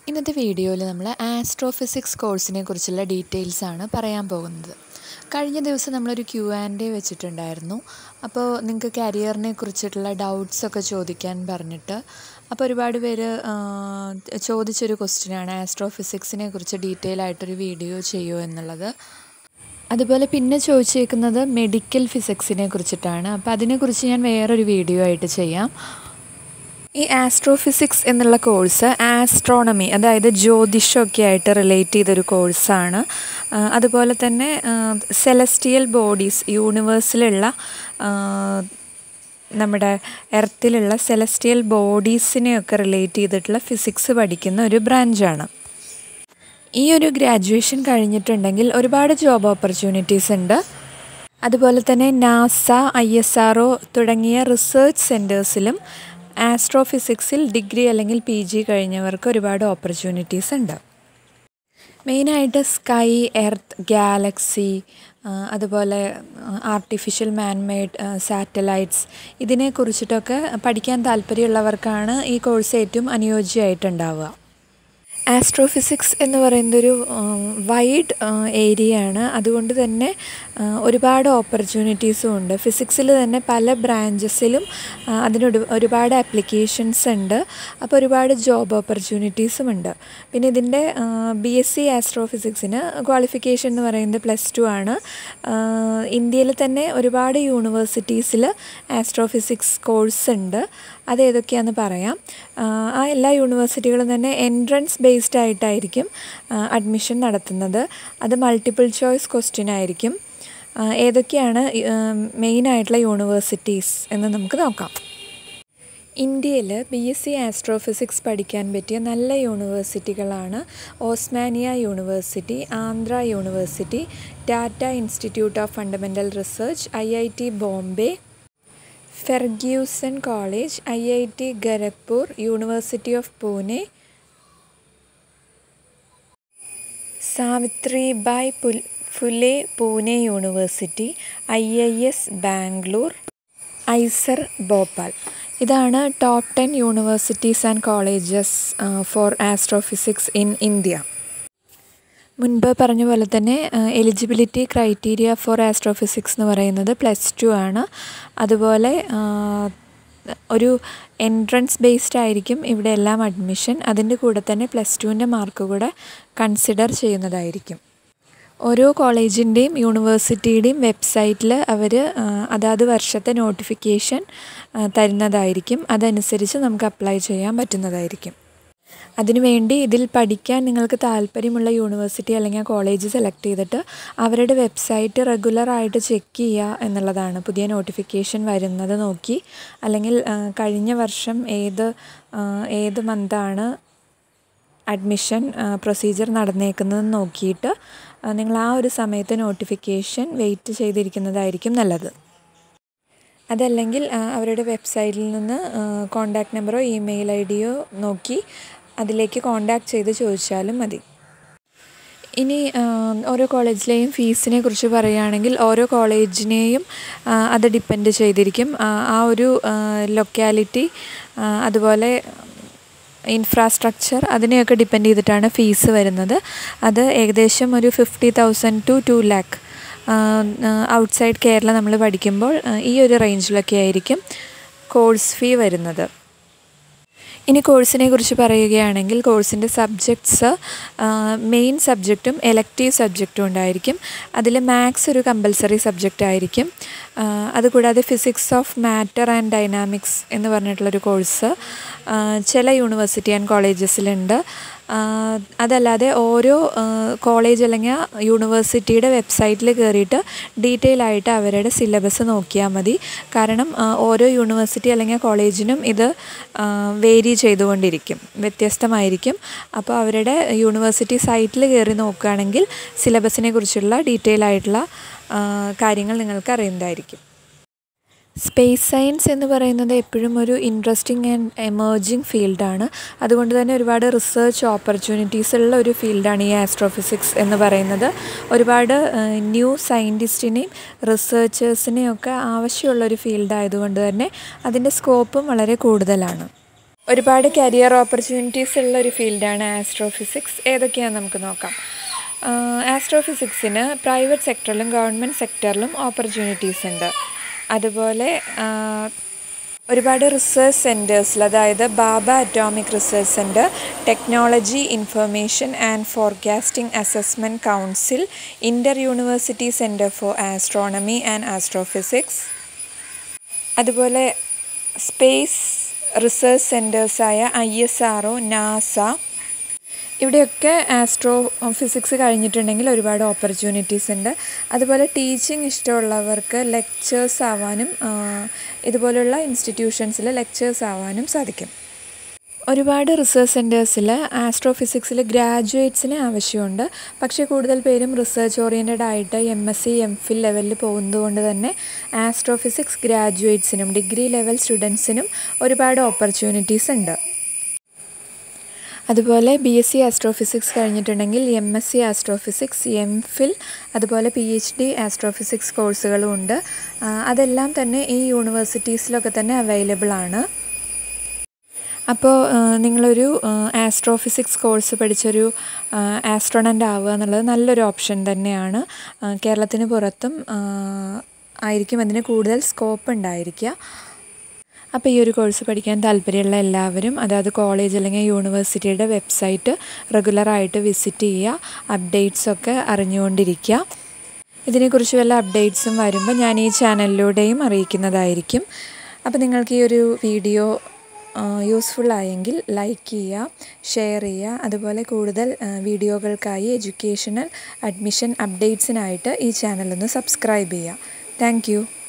ഇന്നത്തെ വീഡിയോയിൽ നമ്മൾ ആസ്ട്രോഫിസിക്സ് കോഴ്സിനെ കുറിച്ചുള്ള ഡീറ്റെയിൽസ് ആണ് പറയാൻ പോകുന്നത് കഴിഞ്ഞ ദിവസം നമ്മളൊരു ക്യു ആൻഡ് എ വെച്ചിട്ടുണ്ടായിരുന്നു അപ്പോൾ നിങ്ങൾക്ക് കരിയറിനെ കുറിച്ചിട്ടുള്ള ഡൗട്ട്സ് ഒക്കെ ചോദിക്കാൻ പറഞ്ഞിട്ട് അപ്പോൾ ഒരുപാട് പേര് ആ, ചോദിച്ചൊരു ക്വസ്റ്റ്യനാണ് ആസ്ട്രോഫിസിക്സിനെ കുറിച്ച് ഡീറ്റെയിൽ ആയിട്ടൊരു വീഡിയോ ചെയ്യുമോ എന്നുള്ളത് അതുപോലെ പിന്നെ ചോദിച്ചേക്കുന്നത് മെഡിക്കൽ ഫിസിക്സിനെ കുറിച്ചിട്ടാണ് അപ്പോൾ അതിനെക്കുറിച്ച് ഞാൻ വേറൊരു വീഡിയോ ആയിട്ട് ചെയ്യാം ഈ ആസ്ട്രോഫിസിക്സ് എന്നുള്ള കോഴ്സ് ആസ്ട്രോണമി അതായത് ജ്യോതിഷമൊക്കെ ആയിട്ട് റിലേറ്റ് ചെയ്തൊരു കോഴ്സാണ് ആ, അതുപോലെ തന്നെ സെലസ്റ്റിയൽ ബോഡീസ് യൂണിവേഴ്സിലുള്ള ആ, നമ്മുടെ എർത്തിലുള്ള സെലസ്റ്റിയൽ ബോഡീസിനെയൊക്കെ റിലേറ്റ് ചെയ്തിട്ടുള്ള ഫിസിക്സ് പഠിക്കുന്ന ഒരു ബ്രാഞ്ചാണ് ഈ ഒരു ഗ്രാജുവേഷൻ കഴിഞ്ഞിട്ടുണ്ടെങ്കിൽ ഒരുപാട് ജോബ് ഓപ്പർച്യൂണിറ്റീസ് ഉണ്ട് അതുപോലെ തന്നെ NASA I S R O തുടങ്ങിയ റിസർച്ച് സെൻറ്റേഴ്സിലും ആസ്ട്രോഫിസിക്സിൽ ഡിഗ്രി അല്ലെങ്കിൽ പി ജി കഴിഞ്ഞവർക്ക് ഒരുപാട് ഓപ്പർച്യൂണിറ്റീസ് ഉണ്ട് മെയിനായിട്ട് സ്കൈ എർത്ത് ഗാലക്സി അതുപോലെ ആർട്ടിഫിഷ്യൽ മാൻമെയ്ഡ് സാറ്റലൈറ്റ്സ് ഇതിനെക്കുറിച്ചിട്ടൊക്കെ പഠിക്കാൻ താല്പര്യമുള്ളവർക്കാണ് ഈ കോഴ്സ് ഏറ്റവും അനുയോജ്യമായിട്ടുണ്ടാവുക ആസ്ട്രോഫിസിക്സ് എന്ന് പറയുന്നതൊരു വൈഡ് ഏരിയയാണ് അതുകൊണ്ട് തന്നെ ആ, ഒരുപാട് ഓപ്പർച്യൂണിറ്റീസും ഉണ്ട് ഫിസിക്സിൽ തന്നെ പല ബ്രാഞ്ചസിലും അതിന് ഒരു- ഒരുപാട് ആപ്ലിക്കേഷൻസ് ഉണ്ട് അപ്പോൾ ഒരുപാട് ജോബ് ഓപ്പർച്യൂണിറ്റീസും ഉണ്ട് പിന്നെ ഇതിൻ്റെ ബി എസ് സി ആസ്ട്രോഫിസിക്സിന് ക്വാളിഫിക്കേഷൻ എന്ന് പറയുന്നത് പ്ലസ് ടു ആണ് ഇന്ത്യയിൽ തന്നെ ഒരുപാട് യൂണിവേഴ്സിറ്റീസിൽ ആസ്ട്രോഫിസിക്സ് കോഴ്സ് ഉണ്ട് അത് ഏതൊക്കെയാണെന്ന് പറയാം ആ, ആ എല്ലാ യൂണിവേഴ്സിറ്റികളും തന്നെ എൻട്രൻസ് ബേസ്ഡ് ആയിട്ടായിരിക്കും അഡ്മിഷൻ നടത്തുന്നത് അത് മൾട്ടിപ്പിൾ ചോയ്സ് ക്വസ്റ്റ്യൻ ആയിരിക്കും ആ, ഏതൊക്കെയാണ് മെയിൻ ആയിട്ടുള്ള യൂണിവേഴ്സിറ്റീസ് എന്ന് നമുക്ക് നോക്കാം ഇന്ത്യയിൽ ബി എസ് സി ആസ്ട്രോഫിസിക്സ് പഠിക്കാൻ പറ്റിയ നല്ല യൂണിവേഴ്സിറ്റികളാണ് Osmania university Andhra university Tata institute of fundamental research I I T Bombay Fergusson college I I T Kharagpur university of Pune Savitribai പുൽ Phule Pune university I I S Bangalore IISER Bhopal ഇതാണ് top ten universities and colleges for astrophysics in India മുൻപ് പറഞ്ഞ പോലെ തന്നെ എലിജിബിലിറ്റി ക്രൈറ്റീരിയ ഫോർ ആസ്ട്രോഫിസിക്സ് എന്ന് പറയുന്നത് plus two ആണ് അതുപോലെ ആ, ഒരു എൻട്രൻസ് ബേസ്ഡ് ആയിരിക്കും ഇവിടെ എല്ലാം അഡ്മിഷൻ അതിൻ്റെ കൂടെ തന്നെ പ്ലസ് ടുവിൻ്റെ മാർക്ക് കൂടെ കൺസിഡർ ചെയ്യുന്നതായിരിക്കും ഓരോ കോളേജിൻ്റെയും യൂണിവേഴ്സിറ്റിയുടെയും വെബ്സൈറ്റിൽ അവർ അതാത് വർഷത്തെ നോട്ടിഫിക്കേഷൻ തരുന്നതായിരിക്കും അതനുസരിച്ച് നമുക്ക് അപ്ലൈ ചെയ്യാൻ പറ്റുന്നതായിരിക്കും അതിനുവേണ്ടി ഇതിൽ പഠിക്കാൻ നിങ്ങൾക്ക് താല്പര്യമുള്ള യൂണിവേഴ്സിറ്റി അല്ലെങ്കിൽ കോളേജ് സെലക്ട് ചെയ്തിട്ട് അവരുടെ വെബ്സൈറ്റ് റെഗുലറായിട്ട് ചെക്ക് ചെയ്യുക എന്നുള്ളതാണ് പുതിയ നോട്ടിഫിക്കേഷൻ വരുന്നത് നോക്കി അല്ലെങ്കിൽ ആ, കഴിഞ്ഞ വർഷം ഏത് ആ, ഏത് മന്താണ് അഡ്മിഷൻ പ്രൊസീജിയർ നടന്നേക്കുന്നതെന്ന് നോക്കിയിട്ട് ആ, നിങ്ങൾ ആ ഒരു സമയത്ത് നോട്ടിഫിക്കേഷൻ വെയിറ്റ് ചെയ്തിരിക്കുന്നതായിരിക്കും നല്ലത് അതല്ലെങ്കിൽ ആ, അവരുടെ വെബ്സൈറ്റിൽ നിന്ന് കോണ്ടാക്ട് നമ്പറോ ഇമെയിൽ ഐ ഡിയോ നോക്കി അതിലേക്ക് കോണ്ടാക്ട് ചെയ്ത് ചോദിച്ചാലും മതി ഇനി ആ, ഓരോ കോളേജിലെയും ഫീസിനെ കുറിച്ച് പറയുകയാണെങ്കിൽ ഓരോ കോളേജിനെയും ആ, അത് ഡിപ്പെൻഡ് ചെയ്തിരിക്കും ആ, ആ ഒരു ലൊക്കാലിറ്റി അതുപോലെ ഇൻഫ്രാസ്ട്രക്ചർ അതിനെയൊക്കെ ഡിപ്പെൻഡ് ചെയ്തിട്ടാണ് ഫീസ് വരുന്നത് അത് ഏകദേശം ഒരു fifty thousand to two lakh outside Kerala നമ്മൾ പഠിക്കുമ്പോൾ ആ, ഈ ഒരു റേഞ്ചിലൊക്കെ ആയിരിക്കും കോഴ്സ് ഫീ വരുന്നത് ഇനി കോഴ്സിനെ കുറിച്ച് പറയുകയാണെങ്കിൽ കോഴ്സിൻ്റെ സബ്ജക്ട്സ് മെയിൻ സബ്ജക്റ്റും എലക്റ്റീവ് സബ്ജക്റ്റും ഉണ്ടായിരിക്കും അതിൽ മാത്സ് ഒരു കമ്പൽസറി സബ്ജക്റ്റ് ആയിരിക്കും ആ, അതുകൂടാതെ physics of matter and dynamics എന്ന് പറഞ്ഞിട്ടുള്ളൊരു കോഴ്സ് ആ, ചില യൂണിവേഴ്സിറ്റി ആൻഡ് കോളേജസിലുണ്ട് ആ, അതല്ലാതെ ഓരോ കോളേജ് അല്ലെങ്കിൽ യൂണിവേഴ്സിറ്റിയുടെ വെബ്സൈറ്റിൽ കയറിയിട്ട് ഡീറ്റെയിൽ ആയിട്ട് അവരുടെ സിലബസ് നോക്കിയാൽ മതി കാരണം ആ, ഓരോ യൂണിവേഴ്സിറ്റി അല്ലെങ്കിൽ കോളേജിനും ഇത് വേരി ചെയ്തുകൊണ്ടിരിക്കും വ്യത്യസ്തമായിരിക്കും അപ്പോൾ അവരുടെ യൂണിവേഴ്സിറ്റി സൈറ്റിൽ കയറി നോക്കുകയാണെങ്കിൽ സിലബസിനെ കുറിച്ചുള്ള ഡീറ്റെയിൽ ആയിട്ടുള്ള ആ, കാര്യങ്ങൾ നിങ്ങൾക്ക് അറിയുന്നതായിരിക്കും സ്പേസ് സയൻസ് എന്ന് പറയുന്നത് എപ്പോഴും ഒരു ഇൻട്രസ്റ്റിംഗ് ആൻഡ് എമേർജിങ് ഫീൽഡാണ് അതുകൊണ്ട് തന്നെ ഒരുപാട് റിസർച്ച് ഓപ്പർച്യൂണിറ്റീസ് ഉള്ള ഒരു ഫീൽഡാണ് ഈ ആസ്ട്രോഫിസിക്സ് എന്ന് പറയുന്നത് ഒരുപാട് ന്യൂ സയൻറ്റിസ്റ്റിനെയും റിസർച്ചേഴ്സിനെയും ഒക്കെ ആവശ്യമുള്ള ഒരു ഫീൽഡ് ആയതുകൊണ്ട് തന്നെ അതിൻ്റെ സ്കോപ്പും വളരെ കൂടുതലാണ് ഒരുപാട് കരിയർ ഓപ്പർച്യൂണിറ്റീസ് ഉള്ള ഒരു ഫീൽഡാണ് ആസ്ട്രോഫിസിക്സ് ഏതൊക്കെയാണെന്ന് നമുക്ക് നോക്കാം ആസ്ട്രോഫിസിക്സിന് പ്രൈവറ്റ് സെക്ടറിലും ഗവൺമെൻറ് സെക്ടറിലും ഓപ്പർച്യൂണിറ്റീസ് ഉണ്ട് അതുപോലെ ഒരുപാട് റിസർച്ച് സെൻറ്റേഴ്സിൽ അതായത് Bhabha atomic research centre technology information and forecasting assessment council inter university centre for astronomy and astrophysics അതുപോലെ സ്പേസ് റിസർച്ച് സെൻറ്റേഴ്സായ I S R O NASA ഇവിടെയൊക്കെ ആസ്ട്രോ ഫിസിക്സ് കഴിഞ്ഞിട്ടുണ്ടെങ്കിൽ ഒരുപാട് ഓപ്പർച്യൂണിറ്റീസ് ഉണ്ട് അതുപോലെ ടീച്ചിങ് ഇഷ്ടമുള്ളവർക്ക് ലെക്ചേഴ്സ് ആവാനും ഇതുപോലുള്ള ഇൻസ്റ്റിറ്റ്യൂഷൻസിൽ ലെക്ചേഴ്സ് ആവാനും സാധിക്കും ഒരുപാട് റിസർച്ച് സെൻറ്റേഴ്സിൽ ആസ്ട്രോഫിസിക്സിൽ ഗ്രാജുവേറ്റ്സിന് ആവശ്യമുണ്ട് പക്ഷേ കൂടുതൽ പേരും റിസർച്ച് ഓറിയൻറ്റഡ് ആയിട്ട് M S C M phil ലെവലിൽ പോകുന്നതുകൊണ്ട് തന്നെ ആസ്ട്രോഫിസിക്സ് ഗ്രാജുവേറ്റ്സിനും ഡിഗ്രി ലെവൽ സ്റ്റുഡൻസിനും ഒരുപാട് ഓപ്പർച്യൂണിറ്റീസ് ഉണ്ട് അതുപോലെ ബി എസ് സി ആസ്ട്രോഫിസിക്സ് കഴിഞ്ഞിട്ടുണ്ടെങ്കിൽ M S C astrophysics M phil അതുപോലെ പി എച്ച് ഡി ആസ്ട്രോഫിസിക്സ് കോഴ്സുകളും ഉണ്ട് അതെല്ലാം തന്നെ ഈ യൂണിവേഴ്സിറ്റീസിലൊക്കെ തന്നെ അവൈലബിൾ ആണ് അപ്പോൾ നിങ്ങളൊരു ആസ്ട്രോഫിസിക്സ് കോഴ്സ് പഠിച്ചൊരു ആസ്ട്രോണൻ്റ് ആവുക എന്നുള്ളത് നല്ലൊരു ഓപ്ഷൻ തന്നെയാണ് കേരളത്തിന് പുറത്തും ആയിരിക്കും അതിന് കൂടുതൽ സ്കോപ്പ് ഉണ്ടായിരിക്കുക അപ്പോൾ ഈ ഒരു കോഴ്സ് പഠിക്കാൻ താല്പര്യമുള്ള എല്ലാവരും അതായത് കോളേജ് അല്ലെങ്കിൽ യൂണിവേഴ്സിറ്റിയുടെ വെബ്സൈറ്റ് റെഗുലറായിട്ട് വിസിറ്റ് ചെയ്യുക അപ്ഡേറ്റ്സൊക്കെ അറിഞ്ഞുകൊണ്ടിരിക്കുക ഇതിനെക്കുറിച്ച് വല്ല അപ്ഡേറ്റ്സും വരുമ്പോൾ ഞാൻ ഈ ചാനലിലൂടെയും അറിയിക്കുന്നതായിരിക്കും അപ്പോൾ നിങ്ങൾക്ക് ഈ ഒരു വീഡിയോ യൂസ്ഫുൾ ആയെങ്കിൽ ലൈക്ക് ചെയ്യുക ഷെയർ ചെയ്യുക അതുപോലെ കൂടുതൽ വീഡിയോകൾക്കായി എഡ്യൂക്കേഷണൽ അഡ്മിഷൻ അപ്ഡേറ്റ്സിനായിട്ട് ഈ ചാനലൊന്ന് സബ്സ്ക്രൈബ് ചെയ്യുക താങ്ക്